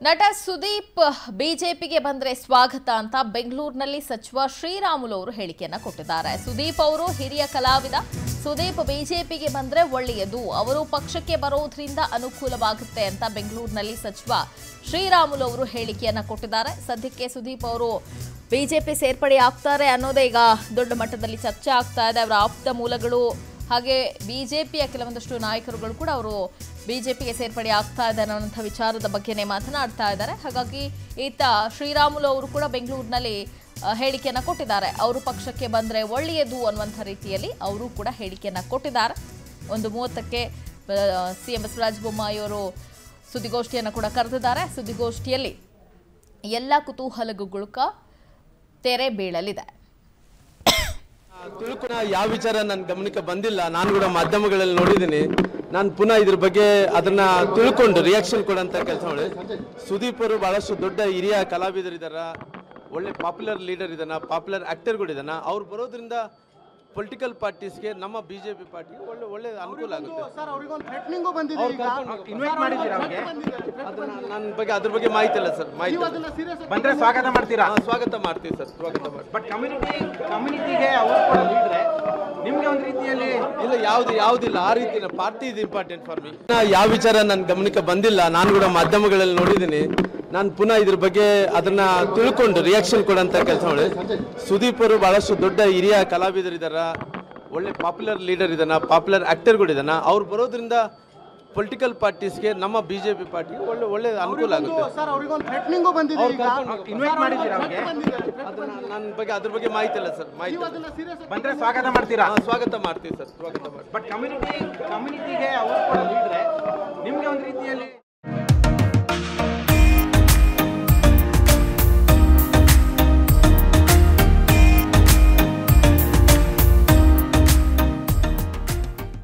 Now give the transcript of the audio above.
ನಟ ಸುದೀಪ್ ಬಿಜೆಪಿಗೆ ಬಂದ್ರೆ ಸ್ವಾಗತ ಅಂತ ಬೆಂಗಳೂರಿನಲ್ಲಿ ಸಚಿವ ಶ್ರೀರಾಮುಲು ಅವರು ಹೇಳಿಕೆಯನ್ನ ಕೊಟ್ಟಿದ್ದಾರೆ ಸುದೀಪ್ ಅವರು ಹಿರಿಯ ಕಲಾವಿದ ಸುದೀಪ್ ಬಿಜೆಪಿಗೆ ಬಂದ್ರೆ ಒಳ್ಳೆಯದು ಅವರು ಪಕ್ಷಕ್ಕೆ ಬರೋದ್ರಿಂದ ಅನುಕೂಲವಾಗುತ್ತೆ ಅಂತ ಬೆಂಗಳೂರಿನಲ್ಲಿ ಸಚಿವ ಶ್ರೀರಾಮುಲು ಅವರು ಹೇಳಿಕೆಯನ್ನ ಕೊಟ್ಟಿದ್ದಾರೆ ಸದ್ಯಕ್ಕೆ ಸುದೀಪ್ ಅವರು ಬಿಜೆಪಿ ಸೇರ್ಪಡೆ ಆಗ್ತಾರೆ ಅನ್ನೋದೇ ಈಗ ದೊಡ್ಡ ಮಟ್ಟದಲ್ಲಿ ಚರ್ಚೆ ಆಗ್ತಾ ಇದೆ ಅವರ ಆಪ್ತ ಮೂಲಗಳು ಹಾಗೆ ಬಿಜೆಪಿಯ ಕೆಲವೊಂದಷ್ಟು ನಾಯಕರುಗಳು ಕೂಡ ಅವರು ಬಿಜೆಪಿಗೆ ಸೇರ್ಪಡೆ ಆಗ್ತಾ ಇದ್ದಾರೆ ಅನ್ನೋಂಥ ವಿಚಾರದ ಬಗ್ಗೆನೇ ಮಾತನಾಡ್ತಾ ಇದ್ದಾರೆ ಹಾಗಾಗಿ ಈತ ಶ್ರೀರಾಮುಲು ಅವರು ಕೂಡ ಬೆಂಗಳೂರಿನಲ್ಲಿ ಆ, ಹೇಳಿಕೆಯನ್ನ ಕೊಟ್ಟಿದ್ದಾರೆ ಅವರು ಪಕ್ಷಕ್ಕೆ ಬಂದರೆ ಒಳ್ಳೆಯದು ಅನ್ನುವಂಥ ರೀತಿಯಲ್ಲಿ ಅವರು ಕೂಡ ಹೇಳಿಕೆಯನ್ನ ಕೊಟ್ಟಿದ್ದಾರೆ ಒಂದು ಮೂವತ್ತಕ್ಕೆ ಸಿ ಎಂ ಬಸವರಾಜ ಬೊಮ್ಮಾಯಿ ಅವರು ಸುದ್ದಿಗೋಷ್ಠಿಯನ್ನು ಕೂಡ ಕರೆದಿದ್ದಾರೆ ಸುದ್ದಿಗೋಷ್ಠಿಯಲ್ಲಿ ಎಲ್ಲ ಕುತೂಹಲಗುಗುಳ್ಕ ತೆರೆ ಬೀಳಲಿದೆ ತಿಳ್ಕೊಳ ಯಾವ ವಿಚಾರ ನನ್ನ ಗಮನಕ್ಕೆ ಬಂದಿಲ್ಲ ನಾನು ಕೂಡ ಮಾಧ್ಯಮಗಳಲ್ಲಿ ನೋಡಿದ್ದೀನಿ ನಾನು ಪುನಃ ಇದ್ರ ಬಗ್ಗೆ ಅದನ್ನ ತಿಳ್ಕೊಂಡು ರಿಯಾಕ್ಷನ್ ಕೊಡಂತ ಕೆಲಸ ಮಾಡಿ ಸುದೀಪ್ ಅವರು ಬಹಳಷ್ಟು ದೊಡ್ಡ ಹಿರಿಯ ಕಲಾವಿದರಿದಾರ ಒಳ್ಳೆ ಪಾಪ್ಯುಲರ್ ಲೀಡರ್ ಇದನ್ನ ಪಾಪ್ಯುಲರ್ ಆಕ್ಟರ್ಗಳಿದಾನ ಅವ್ರು ಬರೋದ್ರಿಂದ ಪೊಲಿಟಿಕಲ್ ಪಾರ್ಟೀಸ್ಗೆ ನಮ್ಮ ಬಿಜೆಪಿ ಪಾರ್ಟಿಗೆ ಒಳ್ಳೆ ಒಳ್ಳೆ ಅನುಕೂಲ ಆಗುತ್ತೆ ಸರ್ ಅವ್ರಿಗೊಂದು ಥ್ರೆಟ್ನಿಂಗು ಬಂದಿದೆ ಅವ್ರು ಈಗ ಕರ್ಕೊಂಡು- ಇನ್ವೈಟ್ ಮಾಡಿದ್ದೀರಾ ಅವ್ರಿಗೆ ಅದನ್ನ ನನ್ನ ಬಗ್ಗೆ ಅದ್ರ ಬಗ್ಗೆ ಮಾಹಿತಿ ಇಲ್ಲ ಸರ್ ಮಾಹಿತಿ ನೀವು ಇಲ್ಲ. ಅದನ್ನ ಸೀರಿಯಸ್ ಬಂದ್ರೆ ಸ್ವಾಗತ ಮಾಡ್ತೀರಾ ಹಾ, ಸ್ವಾಗತ ಮಾಡ್ತೀವಿ ಸರ್ ಸ್ವಾಗತ ಮಾಡ್ತೀವಿ ಬಟ್ ಕಮ್ಯುನಿಟಿ ಕಮ್ಯುನಿಟಿಗೆ ಅವರು ಕೂಡ ಲೀಡ್ರೆ ನಿಮ್ಗೆ ಒಂದು ರೀತಿಯಲ್ಲಿ ಇಲ್ಲ ಯಾವ್ದು ಯಾವ್ದಿಲ್ಲ ಆ ರೀತಿನ ಪಾರ್ಟಿ ಇದು ಇಂಪಾರ್ಟೆಂಟ್ ಫಾರ್ ಮಿ ಯಾವ ವಿಚಾರ ನನ್ನ ಗಮನಕ್ಕೆ ಬಂದಿಲ್ಲ ನಾನು ಕೂಡ ಮಾಧ್ಯಮಗಳಲ್ಲಿ ನೋಡಿದ್ದೀನಿ ನಾನು ಪುನಃ ಇದ್ರ ಬಗ್ಗೆ ಅದನ್ನ ತಿಳ್ಕೊಂಡು ರಿಯಾಕ್ಷನ್ ಕೊಡಂತ ಕೆಲಸ ಮಾಡಿ ಸುದೀಪ್ ಅವರು ಬಹಳಷ್ಟು ದೊಡ್ಡ ಹಿರಿಯ ಕಲಾವಿದರಿದಾರ ಒಳ್ಳೆ ಪಾಪ್ಯುಲರ್ ಲೀಡರ್ ಇದನ್ನ ಪಾಪ್ಯುಲರ್ ಆಕ್ಟರ್ಗಳಿದಾನ ಅವ್ರು ಬರೋದ್ರಿಂದ ಪೊಲಿಟಿಕಲ್ ಪಾರ್ಟೀಸ್ಗೆ ನಮ್ಮ ಬಿಜೆಪಿ ಪಾರ್ಟಿಗೆ ಒಳ್ಳೆ ಒಳ್ಳೆ ಅನುಕೂಲ ಆಗುತ್ತೆ ಸರ್ ಅವ್ರಿಗೊಂದು ಥ್ರೆಟ್ನಿಂಗು ಬಂದಿದೆ ಅವ್ರು ಈಗ ಕರ್ಕೊಂಡು- ಇನ್ವೈಟ್ ಮಾಡಿದ್ದೀರಾ ಅವ್ರಿಗೆ ಅದನ್ನ ನನ್ನ ಬಗ್ಗೆ ಅದ್ರ ಬಗ್ಗೆ ಮಾಹಿತಿ ಇಲ್ಲ ಸರ್ ಮಾಹಿತಿ ನೀವು ಇಲ್ಲ. ಅದನ್ನ ಸೀರಿಯಸ್ ಬಂದ್ರೆ ಸ್ವಾಗತ ಮಾಡ್ತೀರಾ ಹಾ, ಸ್ವಾಗತ ಮಾಡ್ತೀವಿ ಸರ್ ಸ್ವಾಗತ ಮಾಡ್ತೀವಿ ಬಟ್ ಕಮ್ಯುನಿಟಿ ಕಮ್ಯುನಿಟಿಗೆ ಅವರು ಕೂಡ ಲೀಡ್ರೆ ನಿಮ್ಗೆ ಒಂದು ರೀತಿಯಲ್ಲಿ